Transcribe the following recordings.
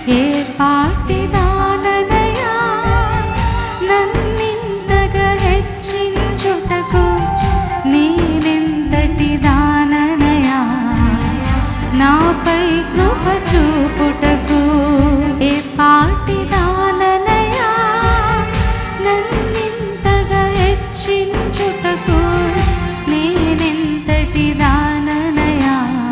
ఏ పాటిదాననయా నన్నింతగా హెచ్చించుటకు నేనెంతటి దాననయా నాపై కృప చూపుటకు ఏ పాటిదాననయా నన్నింతగా హెచ్చించుటకు నేనెంతటి దాననయా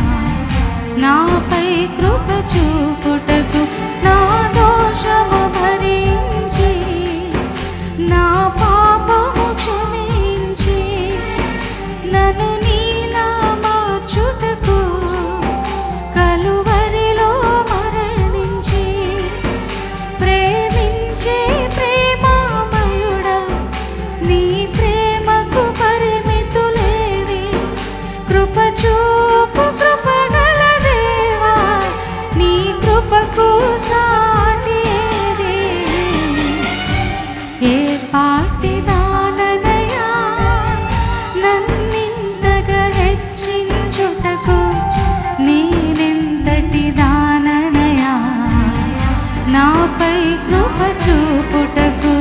నాపై కృప చూపుటకు నా దోషము భరించి నా పాపము క్షమించి నన్ను నీలా మార్చుటకు కలువరిలో మరణించి ప్రేమించే ప్రేమామయుడా నీ ప్రేమకు పరిమితులేవి కృప చూపు కృపగల దేవా నీ కృపకు సాటి ఏది? ఏ పాటిదాననయా నన్నింతగా హెచ్చించుటకు నేనెంతటి దాననయా నాపై కృప చూపుటకు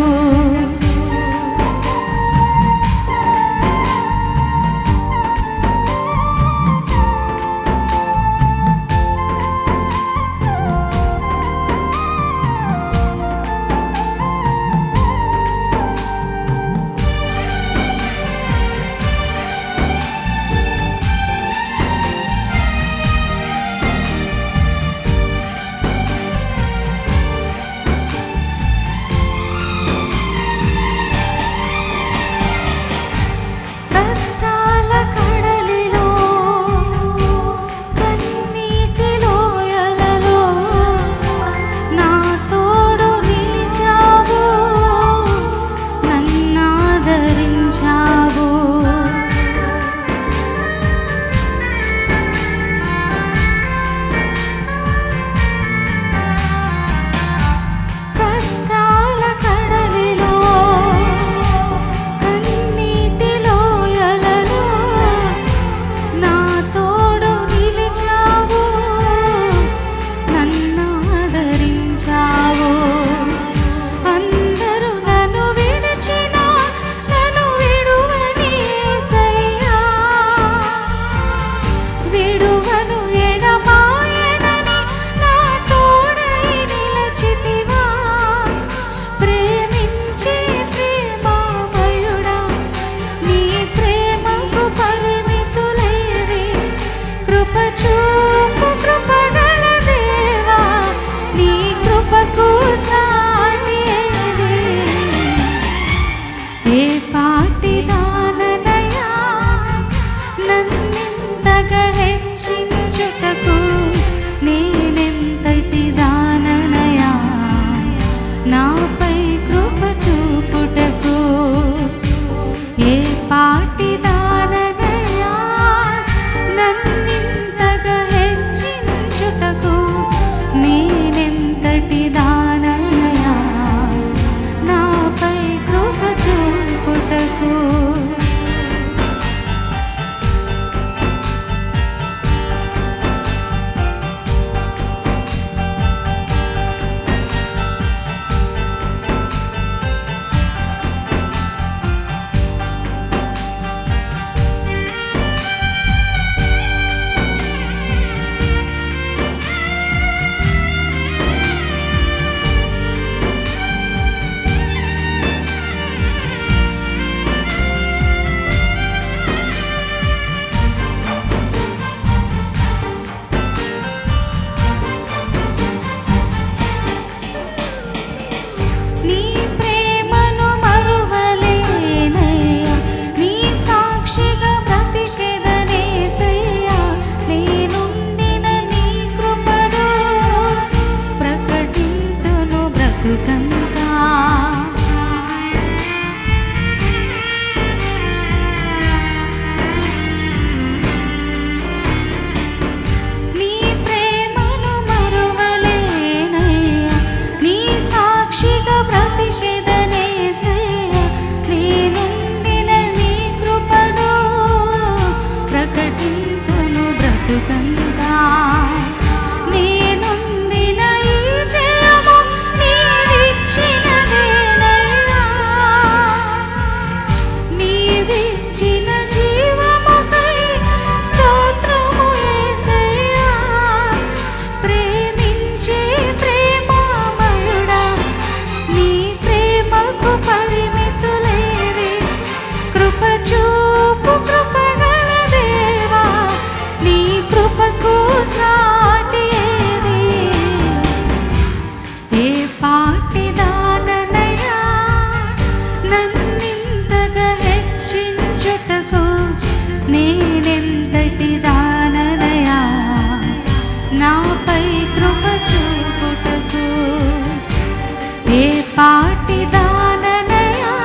నాపై కృప చూపుటకు ఏ పాటి దాననయా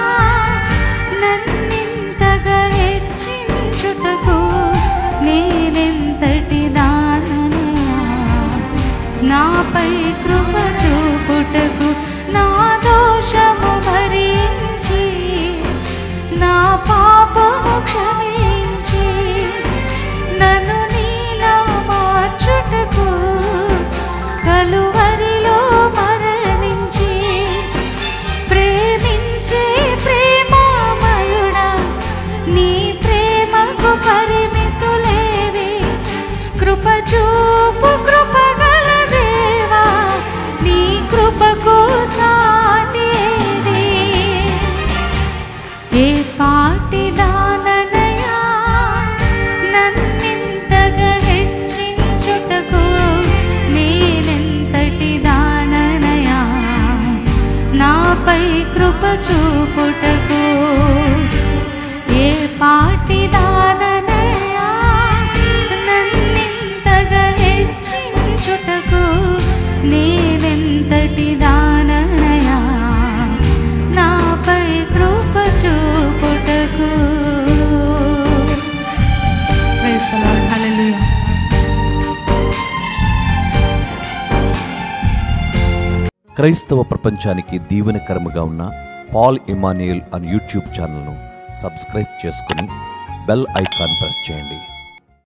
నన్నింతగా హెచ్చించుటకు నేనెంతటి దాననయా నాపై కృప చూపుటకు నా దోషము భరించి నా పాపము క్షమించి నన్ను నీలా మార్చుటకు కలువరిలో మరణించి ప్రేమించే ప్రేమామయుడా నీ ప్రేమకు పరిమితులేవి కృప చూపు కృపగల దేవా నీ కృపకు సాటి ఏది? ఏ పాటి దాననయా నన్నింతగా హెచ్చించుటకు నేనెంతటి దాననయా నాపై కృప చూపుటకు ఏ పాటి దాననయా నన్నింతగా హెచ్చించుటకు నేనెంతటి దాననయా నాపై కృప చూపుటకు Praise the Lord. Hallelujah. క్రైస్తవ ప్రపంచానికి దీవెనకరముగా ఉన్న పాల్ ఇమానియల్ అనే యూట్యూబ్ ఛానల్ను సబ్స్క్రైబ్ చేసుకుని బెల్ ఐకాన్ ప్రెస్ చేయండి